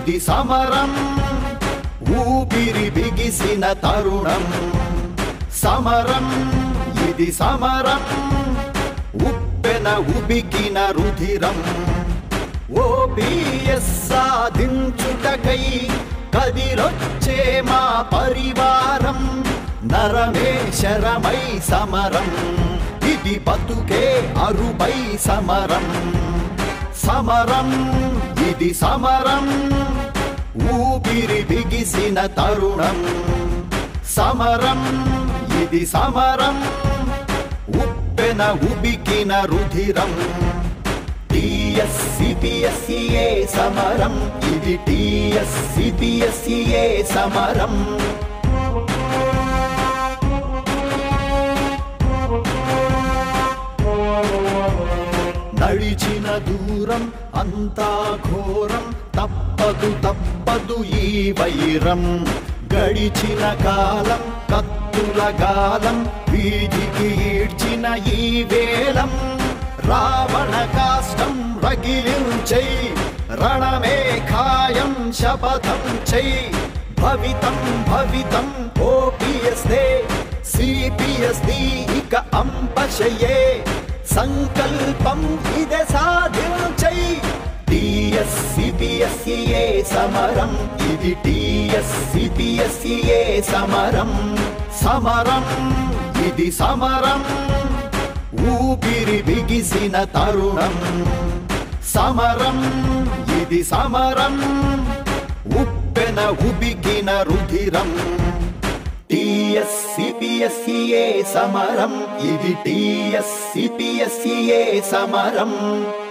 ఇది సమరం ఊపిరి బిగిసిన తరుణం సమరం ఇది సమరం ఉప్పెన ఉబికిన రుధిరం ఓపీఎస్ సాధించుటకై కదిలొచ్చే మా పరివారం నరమే శరమై సమరం ఇది బతుకే అరుపై సమరం సమరం ఇది సమరం ఊపిరి బిగిసిన తరుణం సమరం ఇది సమరం ఉప్పెన ఉబికిన రుధిరం టిఎస్సిపిఎస్సిఏ సమరం ఇది టిఎస్సిపిఎస్సిఏ సమరం నడిచిన దూరం అంతా ఘోరం తప్పదు తప్పదు ఈ వైరం గడిచిన కాలం కత్తుల గాలం వీధికి ఈడ్చిన ఈ వేళం రావణ కాష్టం రగిలించై రణమే ఖాయం శపథం చై భవితం భవితం ఓపియస్తే సిపిఎస్డి ఇక అంపశయే సంకల్పం ఇదే సాధించై టిఎస్సిపిఎస్సిఏ సమరం ఇది టిఎస్సిపిఎస్సిఏ సమరం సమరం ఇది సమరం ఊపిరి బిగిసిన తరుణం సమరం ఇది సమరం ఉప్పెన ఉబికిన రుధిరం టిఎస్సిపిఎస్సిఏ సమరం ఇది టిఎస్సిపిఎస్సిఏ సమరం